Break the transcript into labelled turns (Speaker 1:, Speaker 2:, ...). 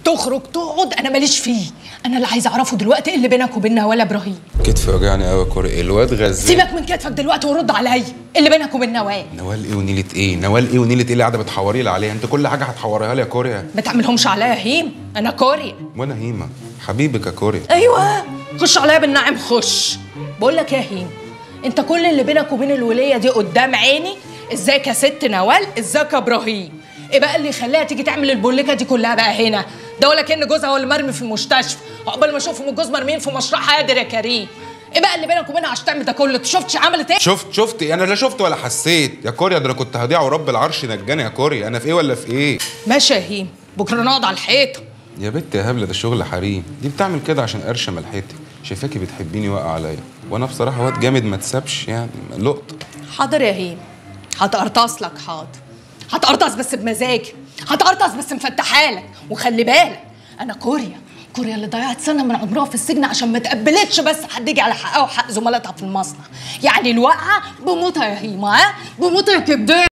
Speaker 1: تخرج تقعد انا ماليش فيه انا اللي عايزه اعرفه دلوقتي ايه اللي بينك وبين نوال ابراهيم
Speaker 2: كتفي وجعني قوي يا كوري الواد غزال
Speaker 1: سيبك من كتفك دلوقتي ورد عليا إيه اللي بينك وبين نوال
Speaker 2: نوال ايه ونيلة ايه نوال ايه ونيلة ايه اللي قاعده بتحوري لي عليها انت كل حاجه هتحوريها لي يا كوريا
Speaker 1: ما تعملهمش عليا يا هيم انا كوريا
Speaker 2: وانا هيما حبيبك يا كوريا
Speaker 1: ايوه خش عليا بالنعم خش بقول لك يا هيم انت كل اللي بينك وبين الوليه دي قدام عيني ازيك يا ست نوال ازيك يا ابراهيم ايه بقى اللي يخليها تيجي تعمل البوليكه دي كلها بقى هنا ده ولا كان جوزها هو اللي مرمي في المستشفى عقبال ما اشوفهم الجوز مرميين في مشروع قادر يا كريم ايه بقى اللي بينك وبينها عشان تعمل ده كله انت شفتش عملت ايه
Speaker 2: شفت شفت انا لا شفت ولا حسيت يا كوريا ده انا كنت هضيع ورب العرش نجاني يا كوريا انا في ايه ولا في ايه
Speaker 1: ماشي يا هيم بكره نقعد على الحيطه
Speaker 2: يا بنت يا هبله ده شغل حريم دي بتعمل كده عشان قرشه ملحتي شايفاكي بتحبيني واقع عليا وانا بصراحه واد جامد ما تسابش يعني لقطه
Speaker 1: حاضر يا هيم هتقرطص لك حاضر هتقرطص بس بمزاجي هتقرطص بس مفتحالك وخلي بالك انا كوريا كوريا اللي ضيعت سنه من عمرها في السجن عشان ما تقبلتش بس حد يجي على حقها وحق زملاتها في المصنع يعني الواقعه بموتها يا هيما ها بموتها يا كبدان